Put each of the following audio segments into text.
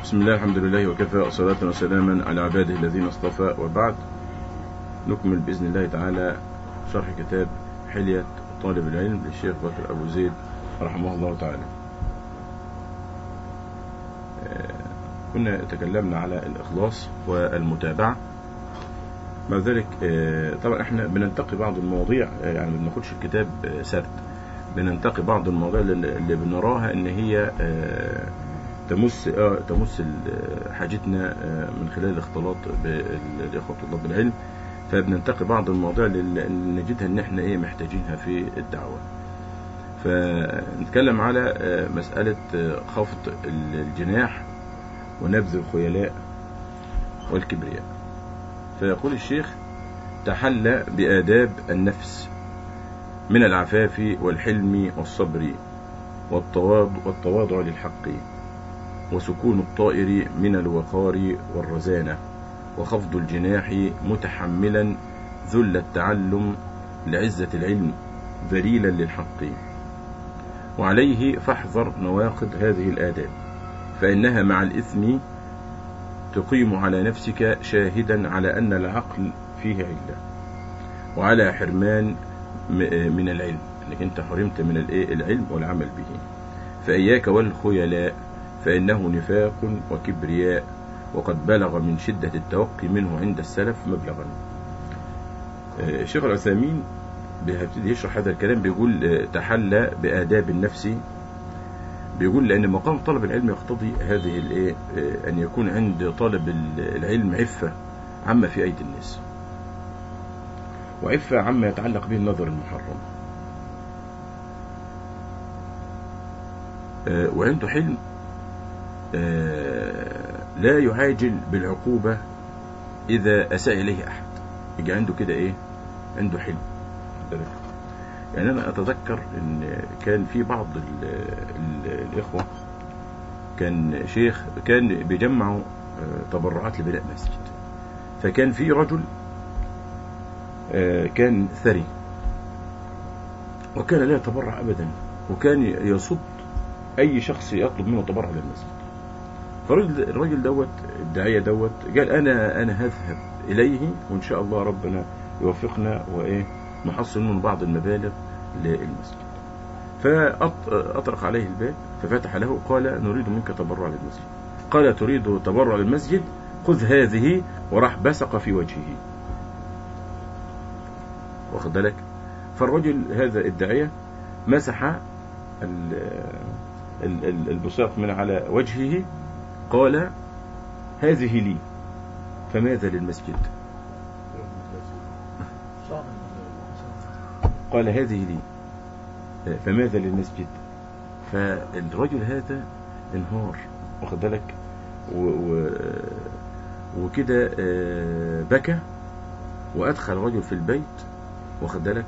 بسم الله الحمد لله وكفى وصلاة وسلاما على عباده الذين اصطفى وبعد نكمل بإذن الله تعالى شرح كتاب حلية طالب العلم للشيخ بكر أبو زيد رحمه الله تعالى كنا تكلمنا على الإخلاص والمتابعة مع ذلك طبعا احنا بننتقي بعض المواضيع يعني ما بناخدش الكتاب سرد بننتقي بعض المواضيع اللي بنراها ان هي تمس آه تمس حاجتنا آه من خلال الاختلاط بالاخوه طلاب العلم فبننتقي بعض المواضيع اللي نجدها ان احنا ايه محتاجينها في الدعوه فنتكلم على آه مساله خفض الجناح ونبذ الخيلاء والكبرياء فيقول الشيخ تحلى بآداب النفس من العفاف والحلم والصبر والتواضع للحق وسكون الطائر من الوقار والرزانة وخفض الجناح متحملا ذل التعلم لعزة العلم ذليلا للحق وعليه فاحذر نواقض هذه الآداب فإنها مع الإثم تقيم على نفسك شاهدا على أن العقل فيه علة وعلى حرمان من العلم أنك أنت حرمت من العلم والعمل به فإياك والخيلاء فإنه نفاق وكبرياء وقد بلغ من شدة التوقي منه عند السلف مبلغا الشيخ العثيمين بيبتدي يشرح هذا الكلام بيقول تحلى بآداب النفس بيقول لأن مقام طلب العلم يقتضي هذه الايه أن يكون عند طالب العلم عفة عما في أيدي الناس وعفة عما يتعلق به النظر المحرم وعنده حلم لا يعاجل بالعقوبة إذا أساء إليه أحد يجي عنده كده إيه عنده حلم يعني أنا أتذكر إن كان في بعض ال ال الإخوة كان شيخ كان بيجمعوا تبرعات لبناء مسجد فكان في رجل كان ثري وكان لا يتبرع أبدا وكان يصد أي شخص يطلب منه تبرع للمسجد فالراجل الراجل دوت الداعية دوت قال أنا أنا هذهب إليه وإن شاء الله ربنا يوفقنا وإيه نحصل منه بعض المبالغ للمسجد فأطرق عليه الباب ففتح له قال نريد منك تبرع للمسجد قال تريد تبرع للمسجد خذ هذه وراح بسق في وجهه واخد بالك فالرجل هذا الداعية مسح البصاق من على وجهه قال هذه لي فماذا للمسجد قال هذه لي فماذا للمسجد فالرجل هذا انهار واخد بالك وكده بكى وادخل الرجل في البيت واخد بالك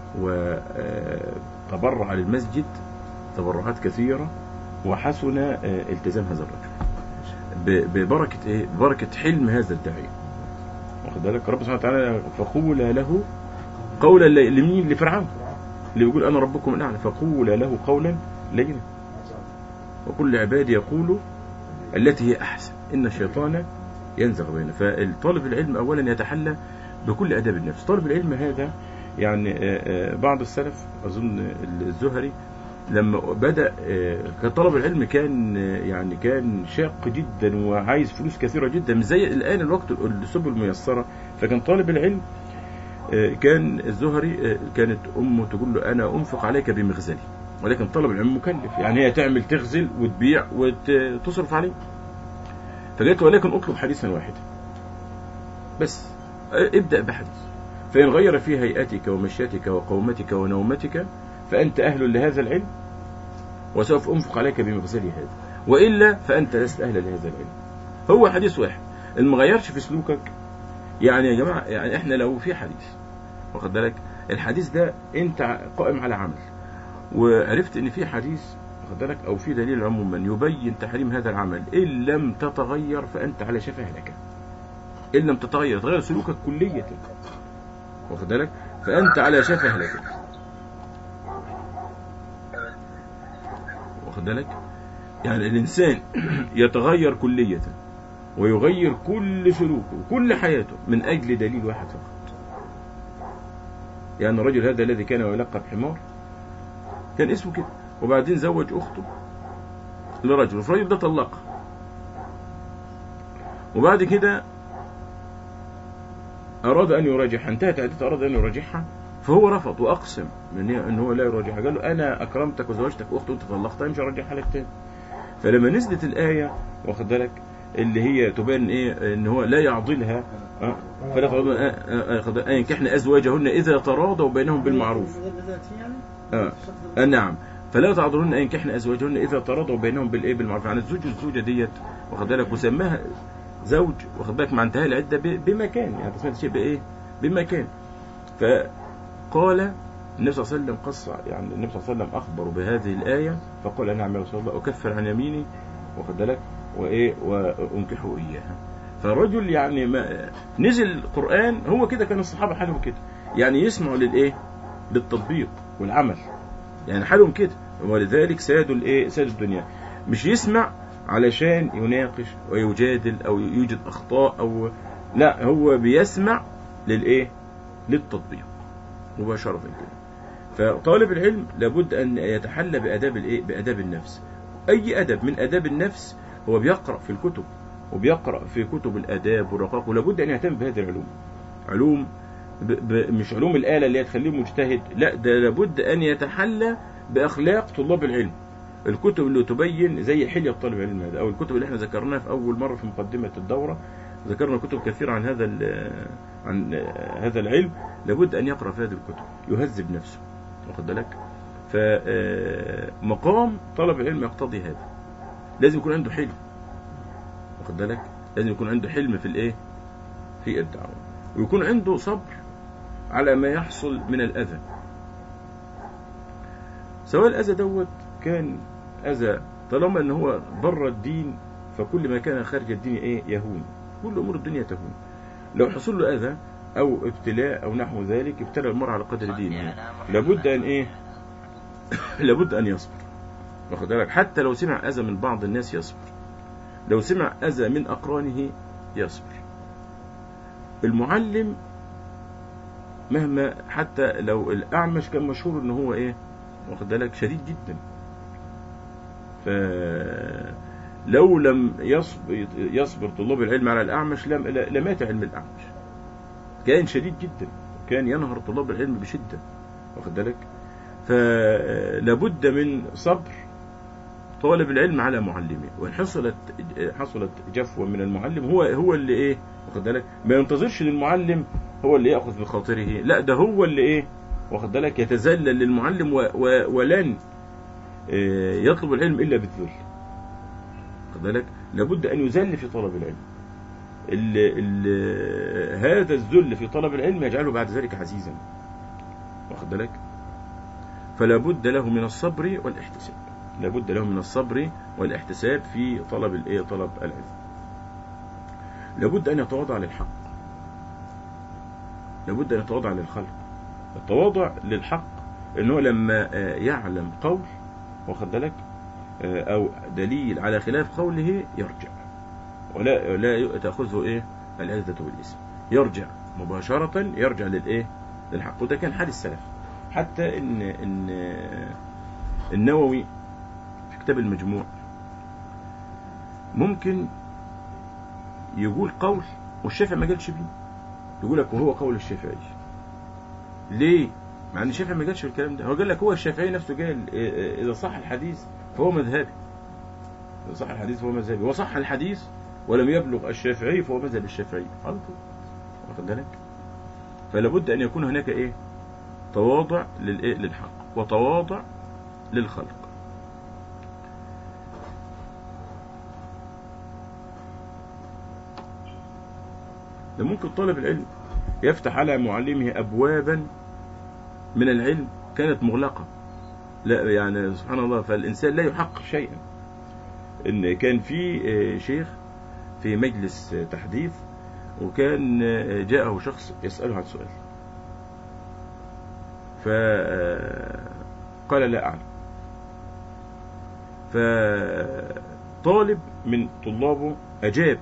وتبرع للمسجد تبرعات كثيرة وحسن التزام هذا الرجل ببركة ايه ببركة حلم هذا الداعية واخد بالك رب سبحانه وتعالى فقول له قولا لمين لفرعون اللي بيقول انا ربكم الاعلى فقول له قولا لينا وكل عبادي يقول التي هي احسن ان الشيطان ينزغ بينه فالطالب العلم اولا يتحلى بكل اداب النفس طالب العلم هذا يعني بعض السلف اظن الزهري لما بدأ كطلب العلم كان يعني كان شاق جدا وعايز فلوس كثيرة جدا مش زي الآن الوقت السبل ميسرة فكان طالب العلم كان الزهري كانت أمه تقول له أنا أنفق عليك بمغزلي ولكن طلب العلم مكلف يعني هي تعمل تغزل وتبيع وتصرف عليه فقالت ولكن اطلب حديثا واحدا بس ابدأ بحديث فإن غير في هيئتك ومشيتك وقومتك ونومتك فأنت أهل لهذا العلم وسوف أنفق عليك بمغزلي هذا وإلا فأنت لست أهلا لهذا العلم هو حديث واحد المغيرش في سلوكك يعني يا جماعة يعني إحنا لو في حديث واخد بالك الحديث ده أنت قائم على عمل وعرفت إن في حديث واخد بالك أو في دليل عموما يبين تحريم هذا العمل إن لم تتغير فأنت على شفا هلكة إن لم تتغير تغير سلوكك كلية واخد بالك فأنت على شفا هلكة واخد بالك يعني الإنسان يتغير كلية ويغير كل سلوكه وكل حياته من أجل دليل واحد فقط يعني الرجل هذا الذي كان يلقب حمار كان اسمه كده وبعدين زوج أخته لرجل والرجل ده طلقها وبعد كده أراد أن يراجعها انتهت عدته أراد أن يراجعها فهو رفض وأقسم من أن هو لا يراجعها قال له أنا أكرمتك وزوجتك أخته وأنت طلقتها مش هرجعها لك تاني فلما نزلت الآية واخد بالك اللي هي تبان إيه إن هو لا يعضلها أه؟ فلا تعضلن أه أه أه أن ينكحن أزواجهن إذا تراضوا بينهم بالمعروف آه. آه نعم فلا تعذرون ان ينكحن ازواجهن اذا تراضوا بينهم بالايه بالمعروف يعني الزوج الزوجه ديت واخد بالك وسماها زوج واخد بالك مع انتهاء العده ب- بمكان يعني تسمية الشيء بايه بمكان فقال النبي صلى الله عليه وسلم قص يعني النبي صلى الله عليه وسلم اخبر بهذه الايه فقال نعم يا رسول الله اكفر عن يميني واخد بالك وايه وانكحوا اياها فالرجل يعني ما نزل القران هو كده كان الصحابه حالهم كده يعني يسمعوا للايه للتطبيق والعمل يعني حالهم كده ولذلك سادوا الايه سادوا الدنيا مش يسمع علشان يناقش ويجادل او يوجد اخطاء او لا هو بيسمع للايه للتطبيق مباشره كده فطالب العلم لابد ان يتحلى باداب الايه باداب النفس اي ادب من اداب النفس هو بيقرا في الكتب وبيقرا في كتب الاداب والرقاق ولابد ان يهتم بهذه العلوم علوم ب... ب... مش علوم الآلة اللي هي تخليه مجتهد لا ده لابد أن يتحلى بأخلاق طلاب العلم الكتب اللي تبين زي حلية طالب العلم هذا أو الكتب اللي احنا ذكرناها في أول مرة في مقدمة الدورة ذكرنا كتب كثيرة عن هذا عن هذا العلم لابد أن يقرأ في هذه الكتب يهذب نفسه واخد بالك فمقام طلب العلم يقتضي هذا لازم يكون عنده حلم واخد بالك لازم يكون عنده حلم في الايه في الدعوة ويكون عنده صبر على ما يحصل من الأذى سواء الأذى دوت كان أذى طالما أن هو بره الدين فكل ما كان خارج الدين إيه يهون كل أمور الدنيا تهون لو حصل له أذى أو ابتلاء أو نحو ذلك ابتلى المرء على قدر دينه لابد أن إيه لابد أن يصبر واخد بالك حتى لو سمع أذى من بعض الناس يصبر لو سمع أذى من أقرانه يصبر المعلم مهما حتى لو الأعمش كان مشهور ان هو ايه واخد بالك شديد جدا فلو لم يصبر, يصبر طلاب العلم على الأعمش لم لمات علم الأعمش كان شديد جدا كان ينهر طلاب العلم بشدة واخد بالك فلابد من صبر طالب العلم على معلمه وان حصلت حصلت جفوه من المعلم هو هو اللي ايه واخد بالك ما ينتظرش للمعلم هو اللي ياخذ بخاطره لا ده هو اللي ايه واخد بالك يتذلل للمعلم و و ولن إيه يطلب العلم الا بالذل واخد بالك لابد ان يذل في طلب العلم ال ال هذا الذل في طلب العلم يجعله بعد ذلك عزيزا واخد بالك فلا بد له من الصبر والاحتساب لابد له من الصبر والاحتساب في طلب الايه طلب العلم لابد ان يتواضع للحق لابد ان يتواضع للخلق التواضع للحق انه لما يعلم قول واخد بالك او دليل على خلاف قوله يرجع ولا لا تاخذه ايه العزه بالاسم يرجع مباشره يرجع للايه للحق وده كان حال السلف حتى ان ان النووي في كتاب المجموع ممكن يقول قول والشافعي ما قالش بيه يقول لك وهو قول الشافعي ليه مع ان الشافعي ما قالش الكلام ده هو قال لك هو الشافعي نفسه قال اذا صح الحديث فهو مذهبي اذا صح الحديث فهو مذهبي وصح الحديث ولم يبلغ الشافعي فهو مذهب الشافعي على طول واخد بالك فلا بد ان يكون هناك ايه تواضع للايه للحق وتواضع للخلق ده ممكن طالب العلم يفتح على معلمه أبوابا من العلم كانت مغلقة لا يعني سبحان الله فالإنسان لا يحقق شيئا إن كان في شيخ في مجلس تحديث وكان جاءه شخص يسأله عن سؤال فقال لا أعلم فطالب من طلابه أجاب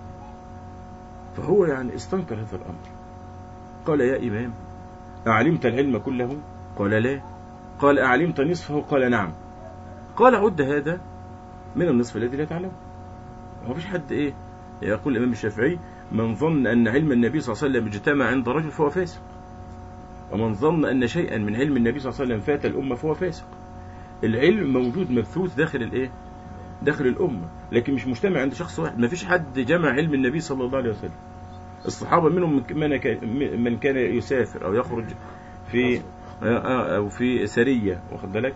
فهو يعني استنكر هذا الأمر قال يا إمام أعلمت العلم كله قال لا قال أعلمت نصفه قال نعم قال عد هذا من النصف الذي لا تعلمه ما فيش حد إيه يقول الإمام الشافعي من ظن أن علم النبي صلى الله عليه وسلم اجتمع عند رجل فهو فاسق ومن ظن أن شيئا من علم النبي صلى الله عليه وسلم فات الأمة فهو فاسق العلم موجود مبثوث داخل الإيه داخل الأمة لكن مش مجتمع عند شخص واحد ما فيش حد جمع علم النبي صلى الله عليه وسلم الصحابة منهم من كان من كان يسافر أو يخرج في أو في سرية واخد بالك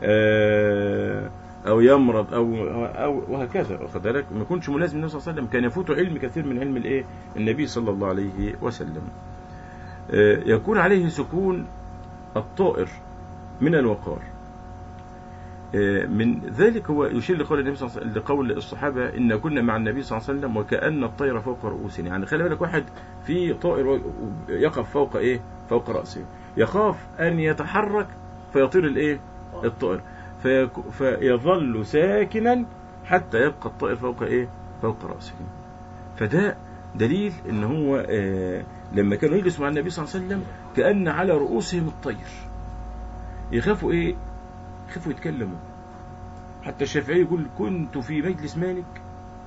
أو يمرض أو أو وهكذا واخد بالك ما يكونش ملازم النبي صلى الله عليه وسلم كان يفوته علم كثير من علم الإيه النبي صلى الله عليه وسلم يكون عليه سكون الطائر من الوقار من ذلك هو يشير لقول النبي صلى الله عليه وسلم لقول الصحابة إن كنا مع النبي صلى الله عليه وسلم وكأن الطير فوق رؤوسنا يعني خلي بالك واحد في طائر يقف فوق إيه فوق رأسه يخاف أن يتحرك فيطير الإيه الطائر فيظل ساكنا حتى يبقى الطائر فوق إيه فوق رأسه فده دليل ان هو آه لما كانوا يجلسوا مع النبي صلى الله عليه وسلم كأن على رؤوسهم الطير يخافوا ايه يخافوا يتكلموا حتى الشافعي يقول كنت في مجلس مالك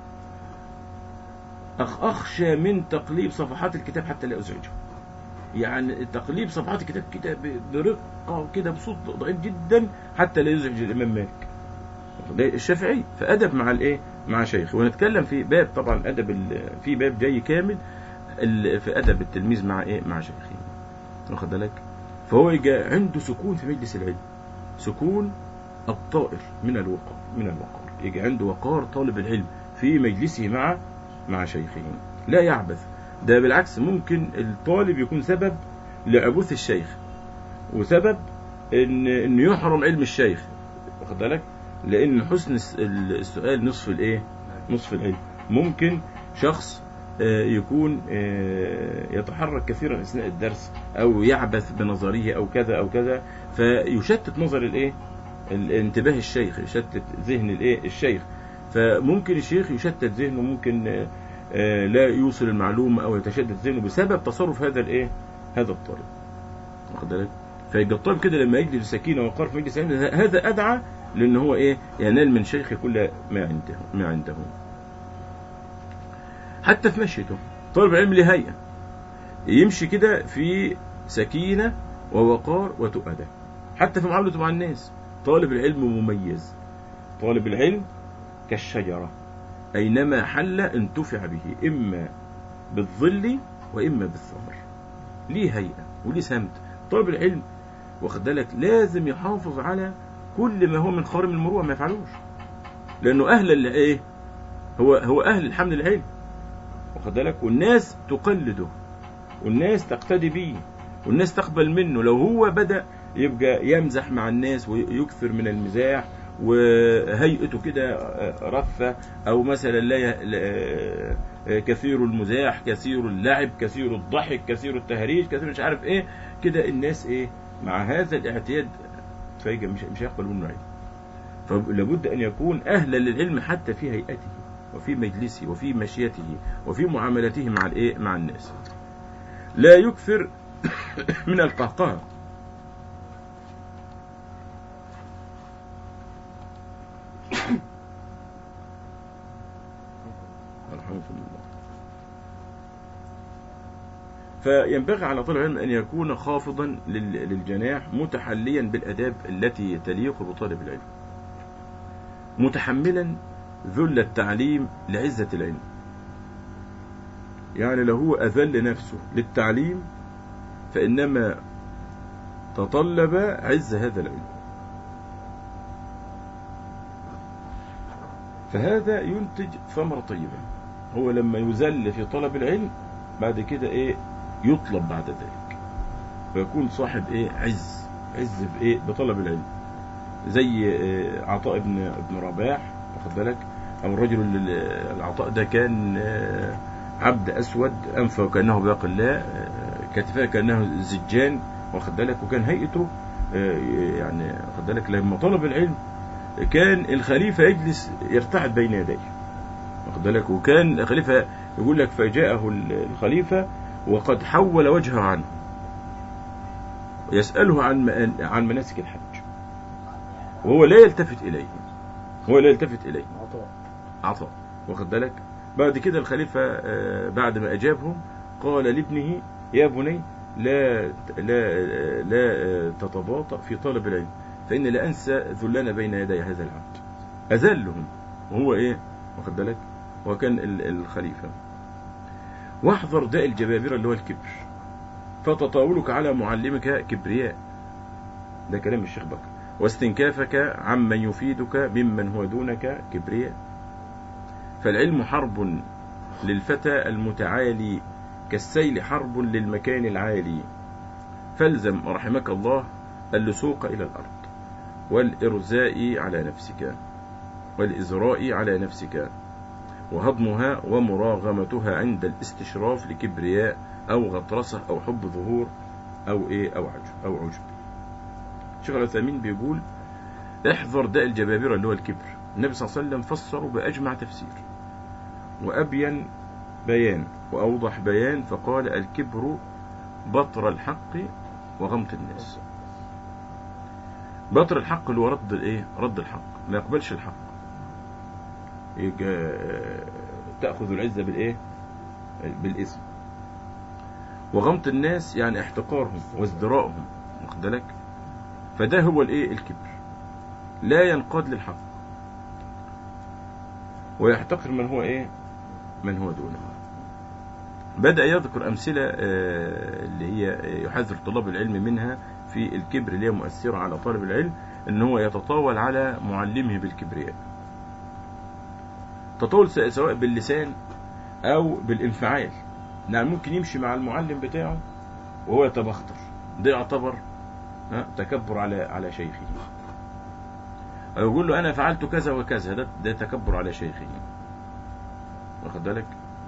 أخ أخشى من تقليب صفحات الكتاب حتى لا أزعجه يعني تقليب صفحات الكتاب كده برقة كده بصوت ضعيف جدا حتى لا يزعج الإمام مالك ده الشافعي فأدب مع الإيه مع شيخ ونتكلم في باب طبعا أدب في باب جاي كامل في أدب التلميذ مع إيه مع شيخه واخد بالك فهو يجي عنده سكون في مجلس العلم سكون الطائر من الوقار من الوقار يجي عنده وقار طالب العلم في مجلسه مع مع شيخه لا يعبث ده بالعكس ممكن الطالب يكون سبب لعبوث الشيخ وسبب ان انه يحرم علم الشيخ واخد بالك لان حسن السؤال نصف الايه نصف العلم ممكن شخص يكون يتحرك كثيرا اثناء الدرس او يعبث بنظره او كذا او كذا فيشتت نظر الايه الانتباه الشيخ يشتت ذهن الايه الشيخ فممكن الشيخ يشتت ذهنه ممكن لا يوصل المعلومه او يتشدد ذهنه بسبب تصرف هذا الايه هذا الطالب واخد بالك فيبقى الطالب كده لما يجلس سكينه وقار في مجلس هذا ادعى لان هو ايه ينال من شيخ كل ما عنده ما عنده حتى في مشيته طالب العلم له هيئه يمشي كده في سكينه ووقار وتؤدة حتى في معاملته مع الناس طالب العلم مميز طالب العلم كالشجره اينما حل انتفع به اما بالظل واما بالثمر ليه هيئه وليه سمت طالب العلم واخد بالك لازم يحافظ على كل ما هو من خوارم المروءه ما يفعلوش لانه اهل الايه هو هو اهل الحمل العلم واخد بالك والناس تقلده والناس تقتدي بيه والناس تقبل منه لو هو بدا يبقى يمزح مع الناس ويكثر من المزاح وهيئته كده رثة أو مثلا لا كثير المزاح كثير اللعب كثير الضحك كثير التهريج كثير مش عارف ايه كده الناس ايه مع هذا الاعتياد فيجي مش مش هيقبل منه علم فلابد ان يكون اهلا للعلم حتى في هيئته وفي مجلسه وفي مشيته وفي معاملته مع الايه مع الناس لا يكثر من القهقهه فينبغي على طالب العلم أن يكون خافضا للجناح متحليا بالأداب التي تليق بطالب العلم متحملا ذل التعليم لعزة العلم يعني لو هو أذل نفسه للتعليم فإنما تطلب عز هذا العلم فهذا ينتج ثمرة طيبة هو لما يذل في طلب العلم بعد كده ايه يطلب بعد ذلك فيكون صاحب ايه عز عز بايه بطلب العلم زي إيه عطاء ابن ابن رباح واخد بالك او الرجل العطاء ده كان عبد اسود انفه كانه باقي الله كتفاه كانه زجان واخد بالك وكان هيئته يعني واخد بالك لما طلب العلم كان الخليفة يجلس يرتعد بين يديه واخد بالك وكان الخليفة يقول لك فجاءه ال- الخليفة وقد حول وجهه عنه يسأله عن م- عن مناسك الحج وهو لا يلتفت إليه هو لا يلتفت إليه عطاء عطاء واخد بالك بعد كده الخليفة آه، بعد ما أجابهم قال لابنه يا بني لا لا لا آه، تتباطأ في طلب العلم فإن لا أنسى ذلنا بين يدي هذا العبد أذلهم وهو إيه واخد بالك وكان ال- الخليفة واحذر داء الجبابرة اللي هو الكبر فتطاولك على معلمك كبرياء ده كلام الشيخ بكر واستنكافك عمن يفيدك ممن هو دونك كبرياء فالعلم حرب للفتى المتعالي كالسيل حرب للمكان العالي فالزم رحمك الله اللسوق إلى الأرض والإرزاء على نفسك والإزراء على نفسك وهضمها ومراغمتها عند الاستشراف لكبرياء أو غطرسة أو حب ظهور أو إيه أو عجب أو عجب شيخ العثيمين بيقول احذر داء الجبابرة اللي هو الكبر النبي صلى الله عليه وسلم فسره بأجمع تفسير وأبين بيان وأوضح بيان فقال الكبر بطر الحق وغمط الناس بطر الحق اللي هو رد الايه رد الحق ما يقبلش الحق يجا تأخذ العزة بالايه بالاسم وغمط الناس يعني احتقارهم وازدراءهم واخد بالك فده هو الايه الكبر لا ينقاد للحق ويحتقر من هو ايه من هو دونه بدأ يذكر أمثلة آه، اللي هي يحذر طلاب العلم منها في الكبر اللي هي مؤثرة على طالب العلم ان هو يتطاول على معلمه بالكبرياء تطاول س- سواء باللسان او بالانفعال نعم ممكن يمشي مع المعلم بتاعه وهو يتبختر ده يعتبر ها، تكبر على على شيخه أو يقول له أنا فعلت كذا وكذا ده, ده تكبر على شيخه واخد بالك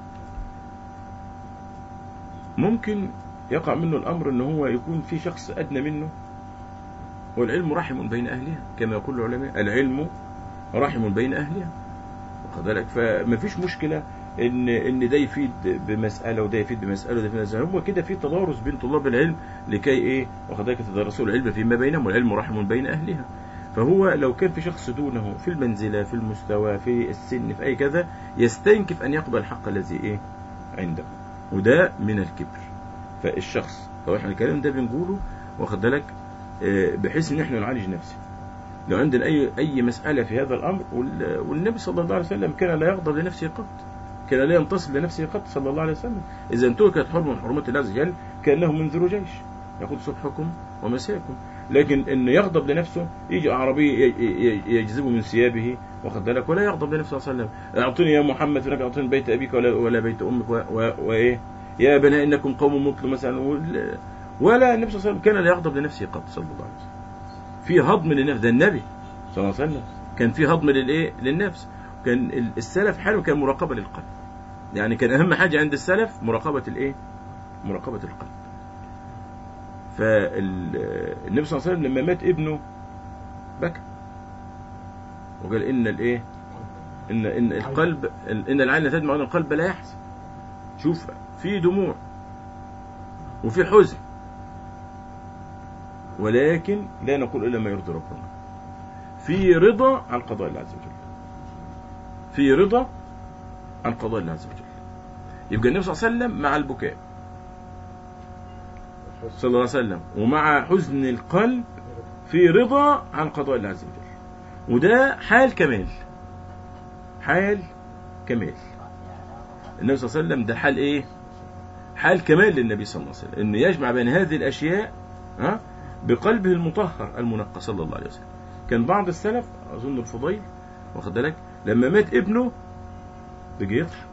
ممكن يقع منه الأمر أن هو يكون في شخص أدنى منه والعلم رحم بين أهلها كما يقول العلماء العلم رحم بين أهلها واخد بالك فما فيش مشكلة ان ان ده يفيد بمساله وده يفيد بمساله وده يفيد بمساله هو كده في تدارس بين طلاب العلم لكي ايه واخد بالك يتدارسوا العلم فيما بينهم والعلم رحم بين اهلها فهو لو كان في شخص دونه في المنزله في المستوى في السن في اي كذا يستنكف ان يقبل الحق الذي ايه عنده وده من الكبر فالشخص فهو احنا الكلام ده بنقوله واخد بالك آه، بحيث ان احنا نعالج نفسه لو عندنا اي اي مساله في هذا الامر وال- والنبي صلى الله عليه وسلم كان لا يغضب لنفسه قط كان لا ينتصب لنفسه قط صلى الله عليه وسلم إذا انتهكت حرمة من حرمات الله عز وجل كأنه منذر جيش يقول صبحكم ومساكم لكن إن يغضب لنفسه يجي أعرابي ي- ي- يجذبه من ثيابه واخد بالك ولا يغضب لنفسه صلى الله عليه وسلم أعطني يا محمد في أعطني بيت أبيك ولا, ولا بيت أمك و- و- وإيه يا بني إنكم قوم مطل مثلا وال- ولا النبي صلى الله عليه وسلم كان لا يغضب لنفسه قط صلى الله عليه وسلم في هضم للنفس ده النبي صلى الله عليه وسلم كان في هضم للإيه للنفس كان السلف حاله كان مراقبة للقلب يعني كان أهم حاجة عند السلف مراقبة الإيه؟ مراقبة القلب. فالنبي صلى الله عليه وسلم لما مات ابنه بكى وقال إن الإيه؟ إن إن القلب إن العين لا تدمع وإن القلب لا يحزن. شوف في دموع وفي حزن ولكن لا نقول إلا ما يرضي ربنا. في رضا عن قضاء الله عز وجل. في رضا عن قضاء الله عز وجل. يبقى النبي صلى الله عليه وسلم مع البكاء صلى الله عليه وسلم ومع حزن القلب في رضا عن قضاء الله عز وجل وده حال كمال حال كمال النبي صلى الله عليه وسلم ده حال ايه حال كمال للنبي صلى الله عليه وسلم انه يجمع بين هذه الاشياء ها بقلبه المطهر المنقى صلى الله عليه وسلم كان بعض السلف اظن الفضيل واخد بالك لما مات ابنه بيجي يضحك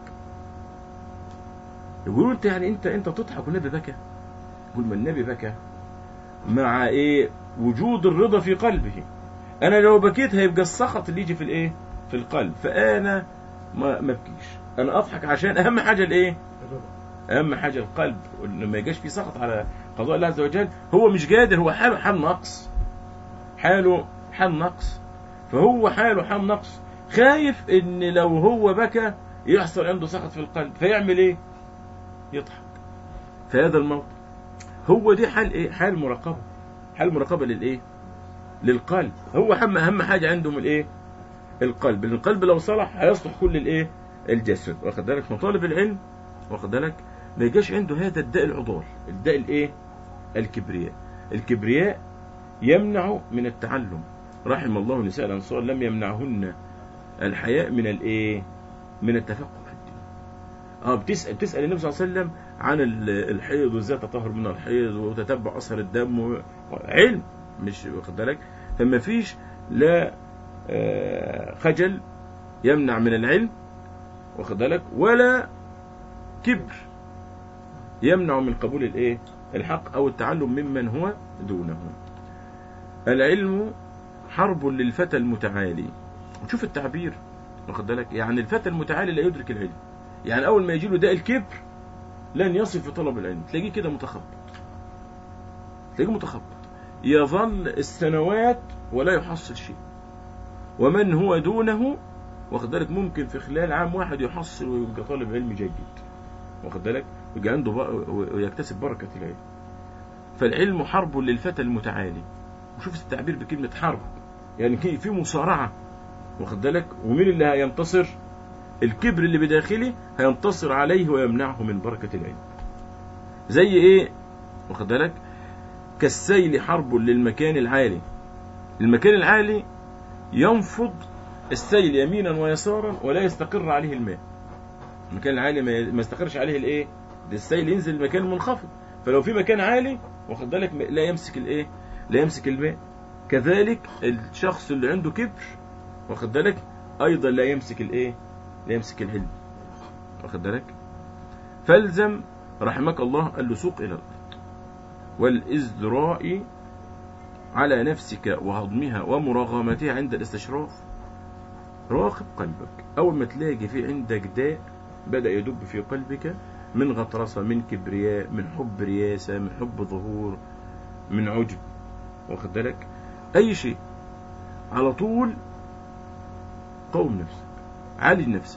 يقولوا انت يعني انت انت تضحك والنبي بكى يقول ما النبي بكى مع ايه وجود الرضا في قلبه انا لو بكيت هيبقى السخط اللي يجي في الايه في القلب فانا ما ما ابكيش انا اضحك عشان اهم حاجه الايه الرضا اهم حاجه القلب لما يجيش في سخط على قضاء الله عز وجل هو مش قادر هو حاله حال نقص حاله حال نقص فهو حاله حال نقص خايف ان لو هو بكى يحصل عنده سخط في القلب فيعمل ايه يضحك في هذا الموقف هو دي حال ايه حال مراقبه حال مراقبه للايه للقلب هو اهم اهم حاجه عندهم الايه القلب لان القلب لو صلح هيصلح كل الايه الجسد واخد بالك مطالب العلم واخد بالك ما يجيش عنده هذا الداء العضال الداء الايه الكبرياء الكبرياء يمنع من التعلم رحم الله نساء الانصار لم يمنعهن الحياء من الايه من التفقه في الدين اه بتسال بتسال النبي صلى الله عليه وسلم عن ال- الحيض وازاي تطهر من الحيض وتتبع اثر الدم و... علم مش واخد بالك فما فيش لا آه، خجل يمنع من العلم واخد بالك ولا كبر يمنع من قبول الايه الحق او التعلم ممن هو دونه العلم حرب للفتى المتعالي وشوف التعبير واخد بالك يعني الفتى المتعالي لا يدرك العلم يعني اول ما يجي له داء الكبر لن يصل في طلب العلم تلاقيه كده متخبط تلاقيه متخبط يظل السنوات ولا يحصل شيء ومن هو دونه واخد بالك ممكن في خلال عام واحد يحصل ويبقى طالب علم جيد واخد بالك ويبقى عنده بق... ويكتسب بركة العلم فالعلم حرب للفتى المتعالي وشوف التعبير بكلمة حرب يعني كي- في مصارعة واخد بالك ومين اللي هينتصر الكبر اللي بداخله هينتصر عليه ويمنعه من بركة العلم زي ايه واخد بالك كالسيل حرب للمكان العالي المكان العالي ينفض السيل يمينا ويسارا ولا يستقر عليه الماء المكان العالي ما ما يستقرش عليه الايه ده السيل ينزل المكان منخفض فلو في مكان عالي واخد بالك لا يمسك الايه لا يمسك الماء كذلك الشخص اللي عنده كبر واخد بالك ايضا لا يمسك الايه لا يمسك العلم واخد بالك فالزم رحمك الله اللسوق الى الارض والازدراء على نفسك وهضمها ومراغمتها عند الاستشراف راقب قلبك أول ما تلاقي في عندك داء بدأ يدب في قلبك من غطرسة من كبرياء من حب رياسة من حب ظهور من عجب واخد بالك أي شيء على طول قوم نفسك عالج نفسك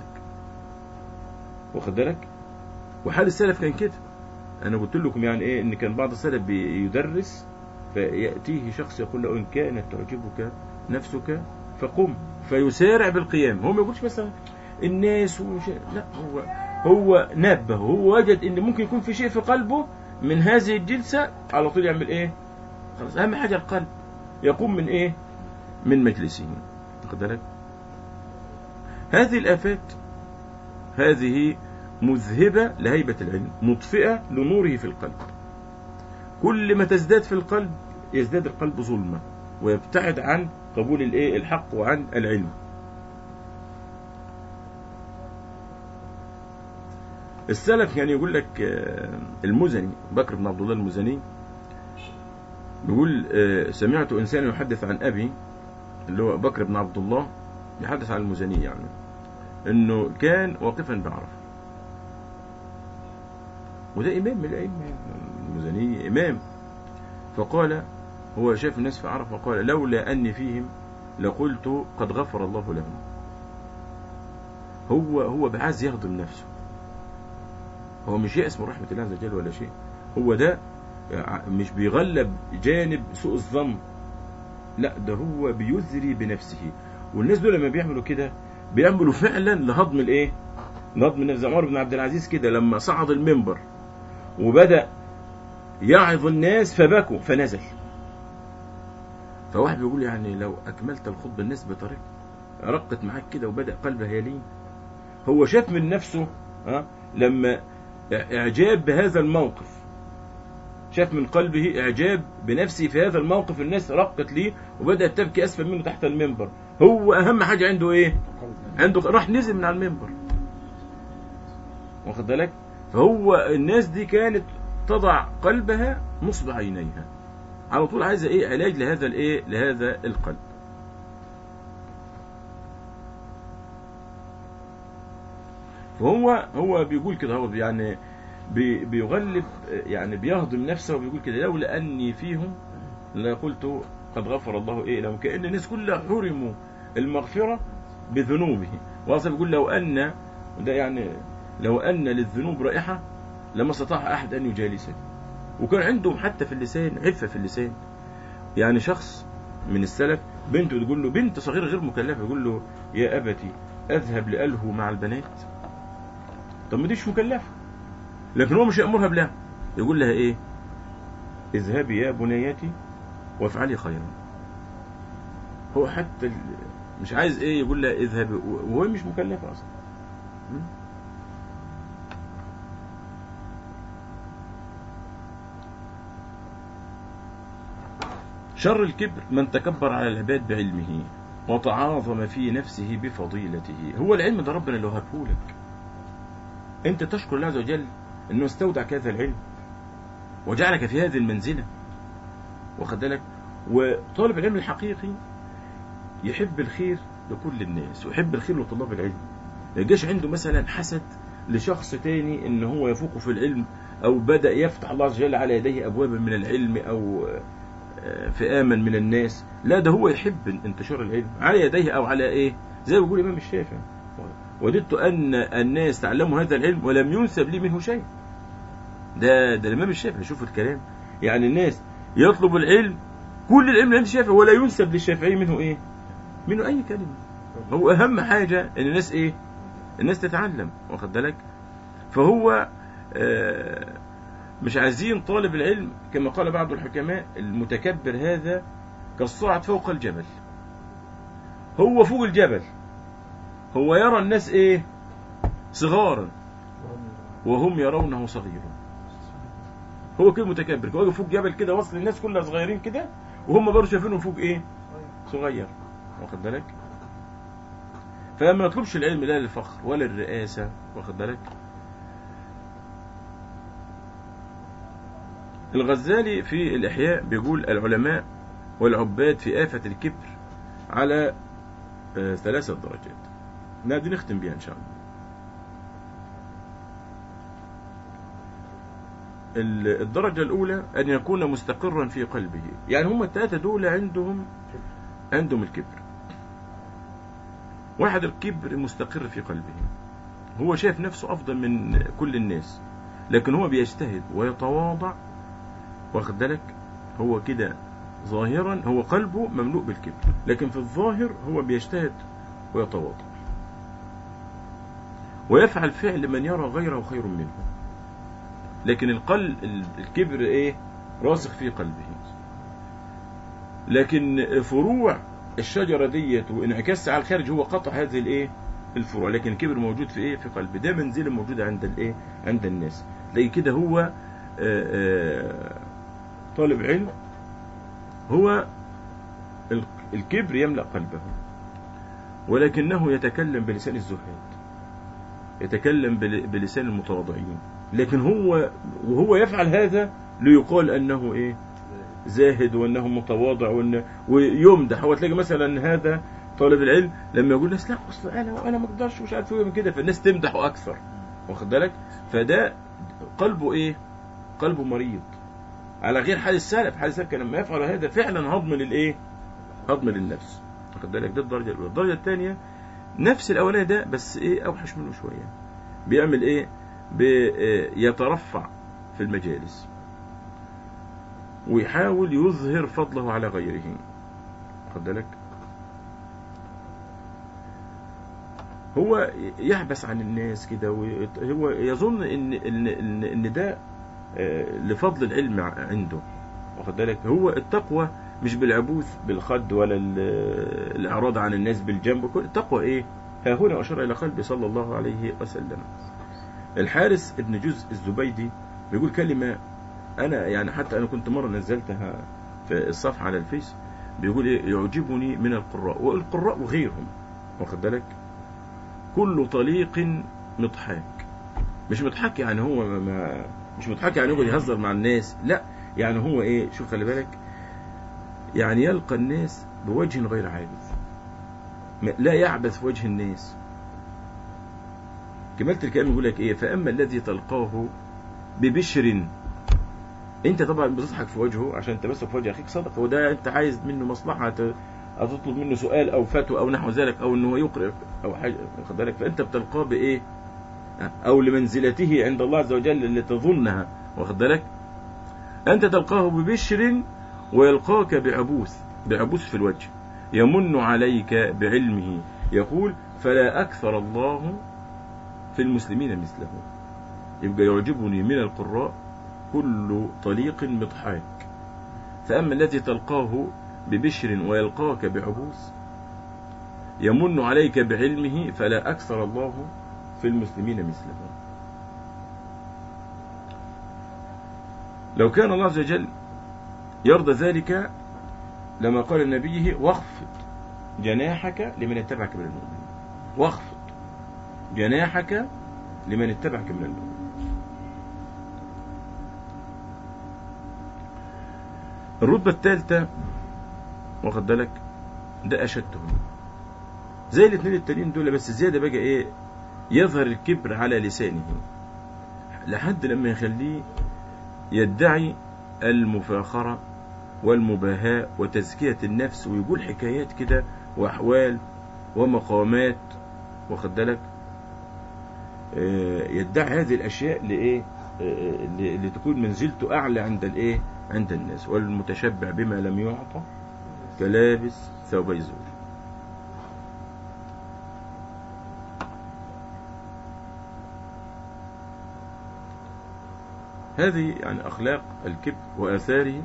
واخد بالك وحال السلف كان كده أنا قلت لكم يعني إيه إن كان بعض السلف بيدرس فيأتيه شخص يقول له إن كانت تعجبك نفسك فقم فيسارع بالقيام هو ما يقولش مثلا الناس وش... لا هو هو نبه هو وجد ان ممكن يكون في شيء في قلبه من هذه الجلسة على طول يعمل ايه خلاص اهم حاجة القلب يقوم من ايه من مجلسه واخد بالك هذه الافات هذه مذهبة لهيبة العلم مطفئة لنوره في القلب كل ما تزداد في القلب يزداد القلب ظلمة ويبتعد عن قبول الايه الحق وعن العلم السلف يعني يقول لك آه، المزني بكر بن عبد الله المزني بيقول آه، سمعت انسان يحدث عن ابي اللي هو بكر بن عبد الله يحدث عن المزني يعني انه كان واقفا بعرفه وده امام من الائمه يعني المزني امام فقال هو شاف الناس في عرفه وقال لولا اني فيهم لقلت قد غفر الله لهم هو هو بعايز يهضم نفسه هو مش يأس من رحمة الله عز وجل ولا شيء هو ده مش بيغلب جانب سوء الظن لا ده هو بيزري بنفسه والناس دول لما بيعملوا كده بيعملوا فعلا لهضم الايه لهضم النفس زي عمر بن عبد العزيز كده لما صعد المنبر وبدأ يعظ الناس فبكوا فنزل فواحد بيقول يعني لو أكملت الخطبة الناس بطريقة رقت معاك كده وبدأ قلبها يلين هو شاف من نفسه ها لما إعجاب بهذا الموقف شاف من قلبه إعجاب بنفسه في هذا الموقف الناس رقت ليه وبدأت تبكي أسفل منه تحت المنبر هو أهم حاجة عنده إيه عنده راح نزل من على المنبر واخد بالك فهو الناس دي كانت تضع قلبها نصب عينيها على طول عايزه ايه علاج لهذا الايه لهذا القلب فهو هو بيقول كده هو يعني بي بيغلب يعني بيهضم نفسه وبيقول كده لولا اني فيهم لقلت قد غفر الله ايه لهم كان الناس كلها حرموا المغفرة بذنوبه واصل بيقول لو أن ده يعني لو أن للذنوب رائحة لما استطاع أحد أن يجالسه وكان عندهم حتى في اللسان عفة في اللسان يعني شخص من السلف بنته تقول له بنت صغيرة غير مكلفة يقول له يا أبتي أذهب لألهو مع البنات طب ما ديش مكلفة لكن هو مش يأمرها بلا يقول لها إيه اذهبي يا بنيتي وافعلي خيرا هو حتى ال- مش عايز ايه يقول لها اذهبي وهو مش مكلفة اصلا م? شر الكبر من تكبر على العباد بعلمه وتعاظم في نفسه بفضيلته هو العلم ده ربنا اللي وهبه لك انت تشكر الله عز وجل انه استودعك هذا العلم وجعلك في هذه المنزلة واخد بالك وطالب العلم الحقيقي يحب الخير لكل الناس ويحب الخير لطلاب العلم ما يجيش عنده مثلا حسد لشخص تاني ان هو يفوقه في العلم او بدأ يفتح الله عز وجل على يديه ابوابا من العلم او آه، فئاما من الناس لا ده هو يحب انتشار العلم على يديه او على ايه زي ما بيقول الامام الشافعي وددت ان الناس تعلموا هذا العلم ولم ينسب لي منه شيء ده ده الامام الشافعي شوف الكلام يعني الناس يطلب العلم كل العلم عند الشافعي ولا ينسب للشافعي منه ايه منه اي كلمه هو اهم حاجه ان الناس ايه الناس تتعلم واخد بالك فهو آه، مش عايزين طالب العلم كما قال بعض الحكماء المتكبر هذا كالصاعد فوق الجبل هو فوق الجبل هو يرى الناس ايه صغارا وهم يرونه صغيرا هو كده متكبر هو واقف فوق جبل كده وصل الناس كلها صغيرين كده وهم برضه شايفينه فوق ايه صغير واخد بالك فما يطلبش العلم لا للفخر ولا الرئاسة واخد بالك الغزالي في الإحياء بيقول العلماء والعباد في آفة الكبر على آه، ثلاثة درجات نادي نختم بها إن شاء الله ال- الدرجة الأولى أن يكون مستقرا في قلبه يعني هم الثلاثة دول عندهم عندهم الكبر واحد الكبر مستقر في قلبه هو شايف نفسه أفضل من كل الناس لكن هو بيجتهد ويتواضع واخد بالك هو كده ظاهرا هو قلبه مملوء بالكبر لكن في الظاهر هو بيجتهد ويتواضع ويفعل فعل من يرى غيره خير منه لكن القلب الكبر ايه راسخ في قلبه لكن فروع الشجرة ديت وانعكاسها على الخارج هو قطع هذه الايه الفروع لكن الكبر موجود في ايه في قلبه ده منزله موجودة عند الايه عند الناس زي كده هو آآ آآ طالب علم هو ال- الكبر يملأ قلبه ولكنه يتكلم بلسان الزهاد يتكلم بل- بلسان المتواضعين لكن هو وهو يفعل هذا ليقال انه ايه زاهد وانه متواضع وانه ويمدح هو تلاقي مثلا هذا طالب العلم لما يقول الناس لا اصل انا انا ما اقدرش مش عارف ايه من كده فالناس تمدحه اكثر واخد بالك فده قلبه ايه قلبه مريض على غير حال السلف حال السلف كان لما يفعل هذا فعلا هضم للايه هضم للنفس واخد بالك ده الدرجه الاولى الدرجه الثانيه نفس الاولاني ده بس ايه اوحش منه شويه بيعمل ايه بيترفع في المجالس ويحاول يظهر فضله على غيره واخد بالك هو يحبس عن الناس كده وهو يظن ان ان ان, إن ده آه، لفضل العلم ع- عنده واخد بالك هو التقوى مش بالعبوث بالخد ولا ال- الاعراض عن الناس بالجنب كل التقوى ايه ها هنا اشار الى قلبي صلى الله عليه وسلم الحارس ابن جزء الزبيدي بيقول كلمة أنا يعني حتى أنا كنت مرة نزلتها في الصفحة على الفيس بيقول إيه يعجبني من القراء والقراء وغيرهم واخد بالك كل طليق مضحك مش مضحك يعني هو ما- ما مش مضحك يعني يقعد يهزر مع الناس لا يعني هو ايه شوف خلي بالك يعني يلقى الناس بوجه غير عابث ما- لا يعبث في وجه الناس كمالة الكلام يقول لك ايه فاما الذي تلقاه ببشر انت طبعا بتضحك في وجهه عشان تمسك في وجه اخيك صدق وده انت عايز منه مصلحه ت- او تطلب منه سؤال او فتوى او نحو ذلك او انه يقرأ او حاجه واخد بالك فانت بتلقاه بايه او لمنزلته عند الله عز وجل اللي تظنها واخد بالك انت تلقاه ببشر ويلقاك بعبوس بعبوس في الوجه يمن عليك بعلمه يقول فلا اكثر الله في المسلمين مثله يبقى يعجبني من القراء كل طليق مضحاك فأما الذي تلقاه ببشر ويلقاك بعبوس يمن عليك بعلمه فلا أكثر الله في المسلمين مثله لو كان الله عز وجل يرضى ذلك لما قال لنبيه واخفض جناحك لمن اتبعك من المؤمنين واخفض جناحك لمن اتبعك من المؤمنين الرتبة الثالثة واخد بالك ده أشدهم زي الاثنين التانيين دول بس زيادة بقى إيه يظهر الكبر على لسانه لحد لما يخليه يدعي المفاخرة والمباهاة وتزكية النفس ويقول حكايات كده وأحوال ومقامات واخد بالك آه، يدعي هذه الأشياء لإيه آه، ل- لتكون منزلته أعلى عند الإيه عند الناس والمتشبع بما لم يعطى كلابس ثوبي زور هذه يعني أخلاق الكبر وآثاره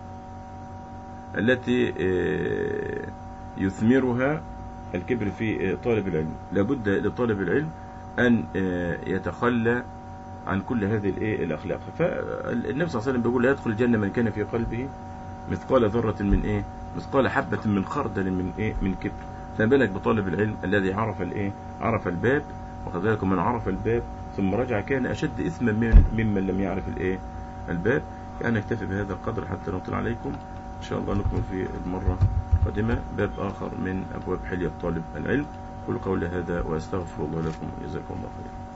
التي آه، يثمرها الكبر في آه، طالب العلم لابد لطالب العلم أن آه، يتخلى عن كل هذه الايه الاخلاق فالنبي صلى الله عليه وسلم بيقول لا يدخل الجنه من كان في قلبه مثقال ذره من ايه مثقال حبه من خردل من ايه من كبر فما بالك بطالب العلم الذي عرف الايه عرف الباب وقد ذلك من عرف الباب ثم رجع كان اشد اثما من ممن لم يعرف الايه الباب كان نكتفي بهذا القدر حتى نطل عليكم ان شاء الله نكمل في المره القادمه باب اخر من ابواب حليه طالب العلم كل قول هذا واستغفر الله لكم جزاكم الله خيرا